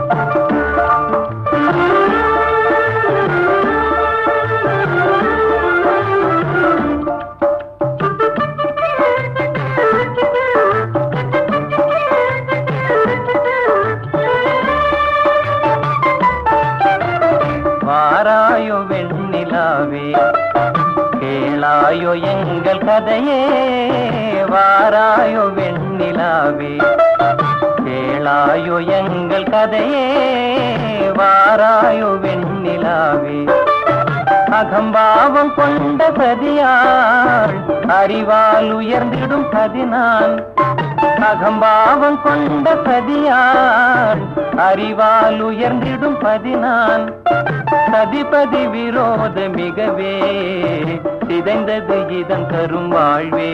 வாராயோ வெண்ணிலாவே கேளாயோ எங்கள் கதையே வாராயோ வெண்ணிலாவே கேளாயோ எங்கள் கதையே வாராயோ வெண்ணிலாவே அகம்பாவம் கொண்ட சதியாள் அறிவால் உயர்ந்திடும் பதினான் அகம்பாவம் கொண்ட சதியாள் அறிவால் உயர்ந்திடும் பதினான் சதிபதி விரோத மிகவே சிதைந்தது இதன் தரும் வாழ்வே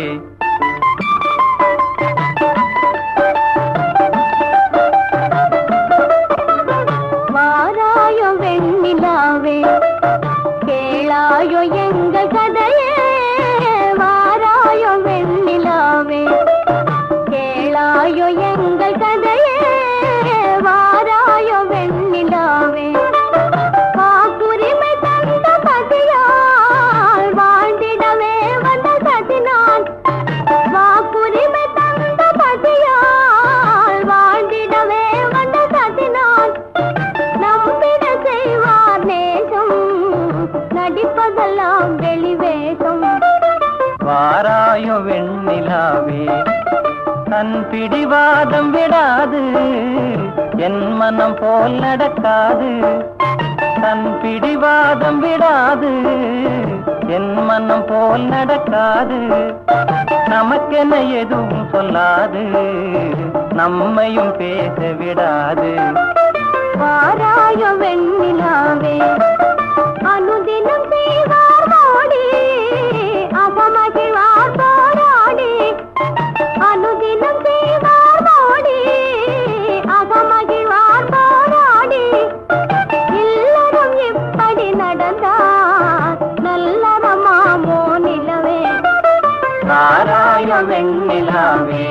வாராயோ வெண்ணிலாவே கேளாயோ எங்கள் கதையே வாராயோ வெண்ணிலாவே கேளாயோ எங்கள் கதையே வாராயோ வெண்ணிலாவே வாக்குரிமை தந்த பதியால் வாழ்ந்திடவே வந்த சதினான் வாக்குரிமை தந்த பதியால் வாழ்ந்திடவே வந்த சதினான் நம்பிட செய்வார் நேசம் நடிப்பதெல்லாம் வெளிவேஷம் வாராயோ வெண்ணிலாவே தன் பிடிவாதம் விடாது என் மனம் போல் நடக்காது தன் பிடிவாதம் விடாது என் மனம் போல் நடக்காது நமக்கென எதுவும் சொல்லாது நம்மையும் பேச விடாது வாராயோ வெண்ணிலாவே அனுதினம் செய்வார் மோடி அகமகிழ்வார் போராடி அனுதினம் செய்வார் மோடி அகமகிழ்வார் போராடி இல்லறம் இப்படி நடந்தார் நல்லறமாமோ நிலவே வாராயோ வெண்ணிலாவே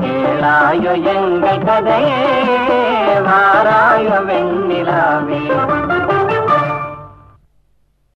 கேளாயோ எங்கள் கதையே வாராயோ வெண்ணிலாவே